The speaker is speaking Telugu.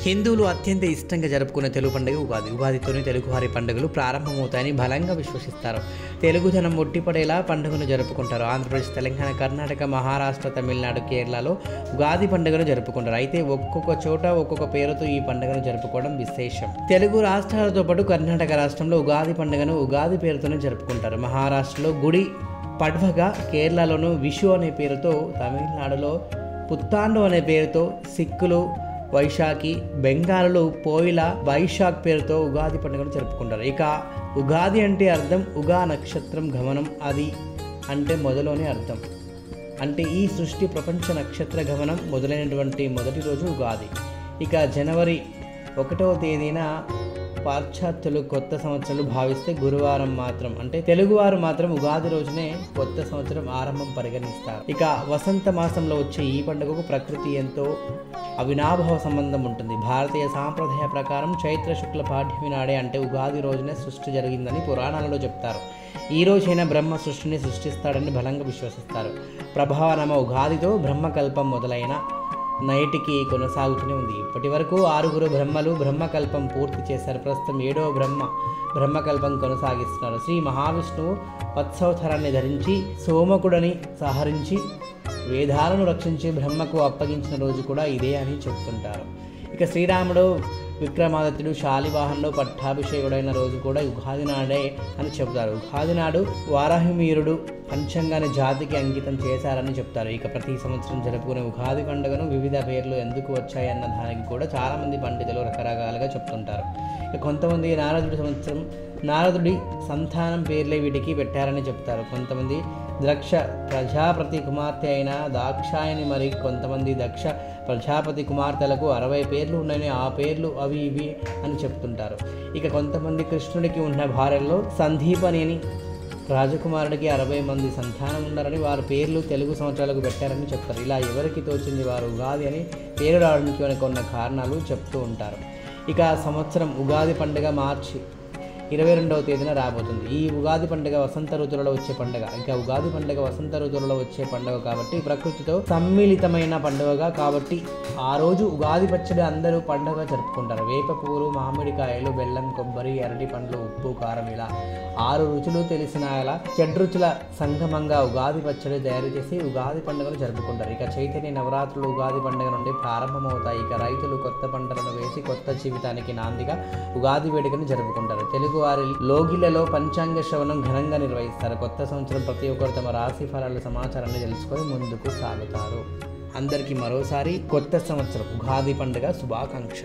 హిందువులు అత్యంత ఇష్టంగా జరుపుకునే తెలుగు పండుగ ఉగాది ఉగాదితోనే తెలుగువారి పండుగలు ప్రారంభమవుతాయని బలంగా విశ్వసిస్తారు తెలుగుదనం ముట్టిపడేలా పండుగను జరుపుకుంటారు ఆంధ్రప్రదేశ్ తెలంగాణ కర్ణాటక మహారాష్ట్ర తమిళనాడు కేరళలో ఉగాది పండుగను జరుపుకుంటారు అయితే ఒక్కొక్క చోట ఒక్కొక్క పేరుతో ఈ పండుగను జరుపుకోవడం విశేషం తెలుగు రాష్ట్రాలతో పాటు కర్ణాటక రాష్ట్రంలో ఉగాది పండుగను ఉగాది పేరుతోనే జరుపుకుంటారు మహారాష్ట్రలో గుడి పడ్వగా కేరళలోను విషు అనే పేరుతో తమిళనాడులో పుత్తాండు అనే పేరుతో సిక్కులు వైశాఖి బెంగాల్లో పోయిల వైశాఖ్ పేరుతో ఉగాది పండుగను జరుపుకుంటారు ఇక ఉగాది అంటే అర్థం ఉగా నక్షత్రం గమనం అది అంటే మొదలోనే అర్థం అంటే ఈ సృష్టి ప్రపంచ నక్షత్ర గమనం మొదలైనటువంటి మొదటి రోజు ఉగాది ఇక జనవరి ఒకటవ తేదీన పాశ్చాత్యులు కొత్త సంవత్సరాలు భావిస్తే గురువారం మాత్రం అంటే తెలుగువారు మాత్రం ఉగాది రోజునే కొత్త సంవత్సరం ఆరంభం పరిగణిస్తారు ఇక వసంత మాసంలో వచ్చే ఈ పండుగకు ప్రకృతి ఎంతో అవినాభావ సంబంధం ఉంటుంది భారతీయ సాంప్రదాయ ప్రకారం చైత్ర శుక్ల పాఠ్యమి నాడే అంటే ఉగాది రోజునే సృష్టి జరిగిందని పురాణాలలో చెప్తారు ఈ రోజైనా బ్రహ్మ సృష్టిని సృష్టిస్తాడని బలంగా విశ్వసిస్తారు ప్రభావనమ ఉగాదితో బ్రహ్మకల్పం మొదలైన నైటికి కొనసాగుతూనే ఉంది ఇప్పటి వరకు ఆరుగురు బ్రహ్మలు బ్రహ్మకల్పం పూర్తి చేశారు ప్రస్తుతం ఏడవ బ్రహ్మ బ్రహ్మకల్పం కొనసాగిస్తున్నారు శ్రీ మహావిష్ణువు వత్సవతరాన్ని ధరించి సోమకుడని సహరించి వేదాలను రక్షించి బ్రహ్మకు అప్పగించిన రోజు కూడా ఇదే అని చెప్తుంటారు ఇక శ్రీరాముడు విక్రమాదిత్యుడు శాలివాహనంలో పట్టాభిషేకుడైన రోజు కూడా ఉగాది నాడే అని చెబుతారు ఉగాది నాడు వారాహిమీరుడు పంచంగాన్ని జాతికి అంకితం చేశారని చెప్తారు ఇక ప్రతి సంవత్సరం జరుపుకునే ఉగాది పండుగను వివిధ పేర్లు ఎందుకు వచ్చాయన్న దానికి కూడా చాలామంది పండితులు రకరకాలుగా చెప్తుంటారు ఇక కొంతమంది నారదుడి సంవత్సరం నారదుడి సంతానం పేర్లే వీటికి పెట్టారని చెప్తారు కొంతమంది ద్రక్ష ప్రజాపతి కుమార్తె అయిన దాక్షాయని మరి కొంతమంది దక్ష ప్రజాపతి కుమార్తెలకు అరవై పేర్లు ఉన్నాయని ఆ పేర్లు అవి ఇవి అని చెప్తుంటారు ఇక కొంతమంది కృష్ణుడికి ఉన్న భార్యల్లో సందీపని అని రాజకుమారుడికి అరవై మంది సంతానం ఉన్నారని వారి పేర్లు తెలుగు సంవత్సరాలకు పెట్టారని చెప్తారు ఇలా ఎవరికి తోచింది వారు ఉగాది అని పేరు రావడానికి వెనక ఉన్న కారణాలు చెప్తూ ఉంటారు ఇక ఆ సంవత్సరం ఉగాది పండుగ మార్చి ఇరవై రెండవ తేదీన రాబోతుంది ఈ ఉగాది పండుగ వసంత ఋతువులలో వచ్చే పండుగ ఇంకా ఉగాది పండుగ వసంత ఋతువులలో వచ్చే పండుగ కాబట్టి ప్రకృతితో సమ్మిళితమైన పండుగగా కాబట్టి ఆ రోజు ఉగాది పచ్చడి అందరూ పండుగ జరుపుకుంటారు వేప పువ్వులు మామిడికాయలు బెల్లం కొబ్బరి అరటి పండ్లు ఉప్పు కారం ఇలా ఆరు రుచులు తెలిసిన అలా షడ్రుచుల సంగమంగా ఉగాది పచ్చడి తయారు చేసి ఉగాది పండుగను జరుపుకుంటారు ఇక చైతన్య నవరాత్రులు ఉగాది పండుగ నుండి ప్రారంభమవుతాయి ఇక రైతులు కొత్త పంటలను వేసి కొత్త జీవితానికి నాందిగా ఉగాది వేడుకను జరుపుకుంటారు తెలుగు వారి లోగిలలో పంచాంగ శ్రవణం ఘనంగా నిర్వహిస్తారు కొత్త సంవత్సరం ప్రతి ఒక్కరు తమ రాశి ఫలాల సమాచారాన్ని తెలుసుకొని ముందుకు సాగుతారు అందరికీ మరోసారి కొత్త సంవత్సరం ఉగాది పండుగ శుభాకాంక్ష